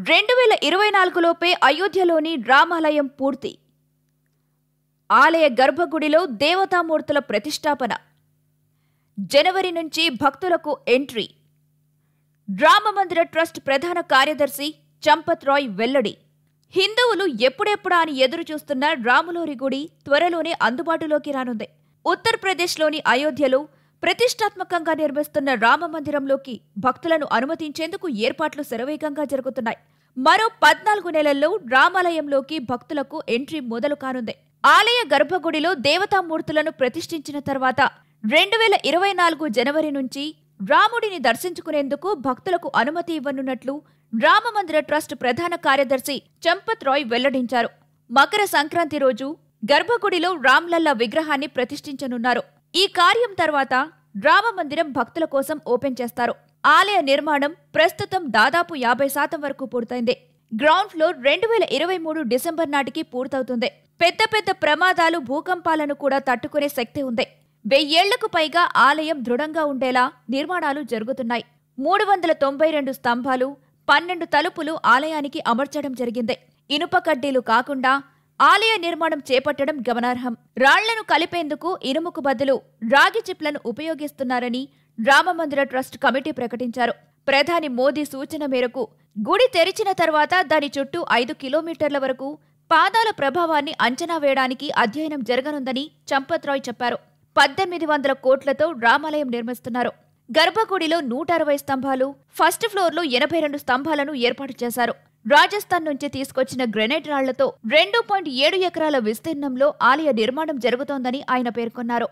రెండు వేల ఇరవై నాలుగులోపే అయోధ్యలోని రామాలయం పూర్తి ఆలయ గర్భగుడిలో దేవతామూర్తుల ప్రతిష్టాపన జనవరి నుంచి భక్తులకు ఎంట్రీ రామమందిర ట్రస్ట్ ప్రధాన కార్యదర్శి చంపత్ రాయ్ వెల్లడి హిందువులు ఎప్పుడెప్పుడా అని ఎదురు చూస్తున్న రాములోరి గుడి త్వరలోనే అందుబాటులోకి రానుంది ఉత్తరప్రదేశ్లోని అయోధ్యలో ప్రతిష్టాత్మకంగా నిర్మిస్తున్న రామమందిరంలోకి భక్తులను అనుమతించేందుకు ఏర్పాట్లు శరవేగంగా జరుగుతున్నాయి మరో పద్నాలుగు నెలల్లో రామాలయంలోకి భక్తులకు ఎంట్రీ మొదలు కానుంది ఆలయ గర్భగుడిలో దేవతామూర్తులను ప్రతిష్ఠించిన తర్వాత రెండు వేల ఇరవై నాలుగు జనవరి నుంచి రాముడిని దర్శించుకునేందుకు భక్తులకు అనుమతి ఇవ్వనున్నట్లు రామమందిర ట్రస్ట్ ప్రధాన కార్యదర్శి చంపత్ రాయ్ వెల్లడించారు మకర సంక్రాంతి రోజు గర్భగుడిలో రామ్లల్లా విగ్రహాన్ని ప్రతిష్ఠించనున్నారు ఈ కార్యం తర్వాత రామమందిరం భక్తుల కోసం ఓపెన్ చేస్తారు ఆలయ నిర్మాణం ప్రస్తుతం దాదాపు యాభై శాతం వరకు పూర్తయింది గ్రౌండ్ ఫ్లోర్ రెండు వేల ఇరవై మూడు డిసెంబర్ నాటికి పూర్తవుతుంది పెద్ద పెద్ద ప్రమాదాలు భూకంపాలను కూడా తట్టుకునే శక్తి ఉంది వెయ్యేళ్లకు పైగా ఆలయం దృఢంగా ఉండేలా నిర్మాణాలు జరుగుతున్నాయి మూడు వందల తొంభై రెండు స్తంభాలు పన్నెండు తలుపులు ఆలయానికి అమర్చడం జరిగింది ఇనుప కడ్డీలు కాకుండా ఆలయ నిర్మాణం చేపట్టడం గమనార్హం రాళ్లను కలిపేందుకు ఇనుముకు బదులు రాగి చిప్లను ఉపయోగిస్తున్నారని రామమందిర ట్రస్ట్ కమిటీ ప్రకటించారు ప్రధాని మోదీ సూచన మేరకు గుడి తెరిచిన తర్వాత దాని చుట్టూ ఐదు కిలోమీటర్ల వరకు పాదాల ప్రభావాన్ని అంచనా వేయడానికి అధ్యయనం జరగనుందని చంపత్ రాయ్ చెప్పారు పద్దెనిమిది వందల కోట్లతో రామాలయం నిర్మిస్తున్నారు గర్భగుడిలో నూట అరవై స్తంభాలు ఫస్ట్ ఫ్లోర్లో ఎనభై రెండు స్తంభాలను ఏర్పాటు చేశారు రాజస్థాన్ నుంచి తీసుకొచ్చిన గ్రెనేడ్ రాళ్లతో రెండు పాయింట్ ఏడు ఎకరాల విస్తీర్ణంలో ఆలయ నిర్మాణం జరుగుతోందని ఆయన పేర్కొన్నారు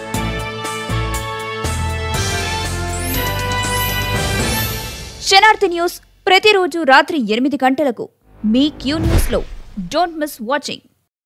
శనార్థి న్యూస్ ప్రతిరోజు రాత్రి ఎనిమిది గంటలకు మీ క్యూ న్యూస్లో డోంట్ మిస్ వాచింగ్